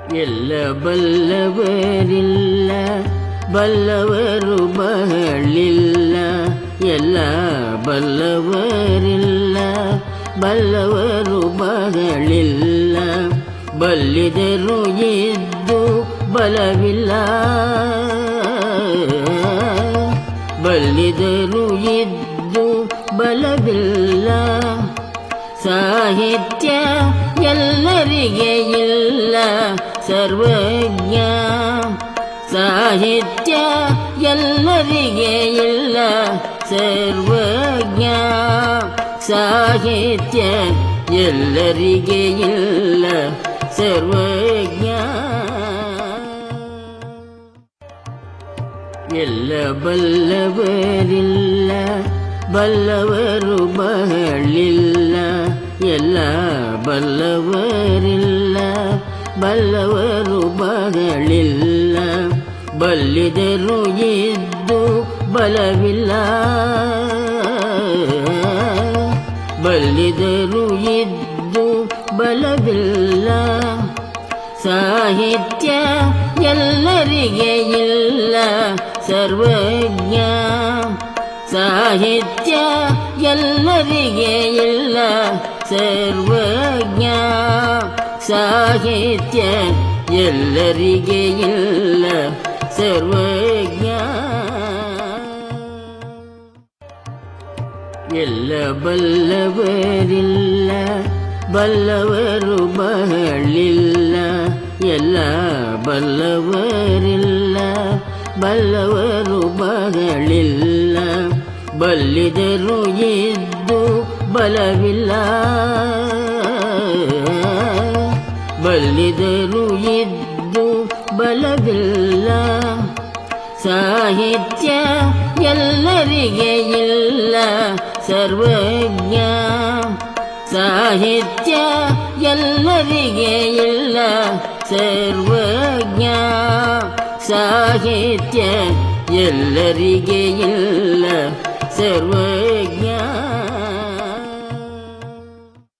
ಎಲ್ಲ ಬಲ್ಲವರಿಲ್ಲ ಬಲ್ಲವರು ಬಹಳಿಲ್ಲ ಎಲ್ಲ ಬಲ್ಲವರಿಲ್ಲ ಬಲ್ಲವರು ಬಹಳಿಲ್ಲ ಬಲ್ಲಿದರು ಇದ್ದು ಬಲವಿಲ್ಲ ಬಲ್ಲಿದರು ಇದ್ದು ಬಲವಿಲ್ಲ ಸಾಹಿತ್ಯ ಎಲ್ಲರಿಗೆ ಇಲ್ಲ ಸರ್ವಜ್ಞ ಸಾಹಿತ್ಯ ಎಲ್ಲರಿಗೆ ಇಲ್ಲ ಸರ್ವಜ್ಞ ಸಾಹಿತ್ಯ ಎಲ್ಲರಿಗೆ ಇಲ್ಲ ಸರ್ವಜ್ಞ ಎಲ್ಲ ಬಲ್ಲವರಿಲ್ಲ ಬಲ್ಲವರು ಬಹಳಿಲ್ಲ ಎಲ್ಲ ಬಲ್ಲವರಿಲ್ಲ ಬಲ್ಲವರು ಬಹಳಿಲ್ಲ ಬಲ್ಲಿದರು ಇದ್ದು ಬಲವಿಲ್ಲ ಬಲ್ಲಿದರು ಇದ್ದು ಬಲವಿಲ್ಲ ಸಾಹಿತ್ಯ ಎಲ್ಲರಿಗೆ ಇಲ್ಲ ಸರ್ವಜ್ಞ ಸಾಹಿತ್ಯ ಎಲ್ಲರಿಗೆ ಇಲ್ಲ ಸರ್ವಜ್ಞ ಸಾಹಿತ್ಯ ಎಲ್ಲರಿಗೆ ಇಲ್ಲ ಸರ್ವಜ್ಞ ಎಲ್ಲ ಬಲ್ಲವರಿಲ್ಲ ಬಲ್ಲವರು ಬಹಳಿಲ್ಲ ಎಲ್ಲ ಬಲ್ಲವರಿಲ್ಲ ಬಲ್ಲವರು ಬಹಳಿಲ್ಲ ಬಲ್ಲಿದರು ಇದ್ದು ಬಲವಿಲ್ಲ ಬಲ್ಲಿದರು ಇದ್ದು ಬಲವಿಲ್ಲ ಸಾಹಿತ್ಯ ಎಲ್ಲರಿಗೆ ಇಲ್ಲ ಸರ್ವಜ್ಞ ಸಾಹಿತ್ಯ ಎಲ್ಲರಿಗೆ ಇಲ್ಲ ಸರ್ವಜ್ಞ ಸಾಹಿತ್ಯ ಎಲ್ಲರಿಗೆ ಇಲ್ಲ ಸರ್ವಜ್ಞ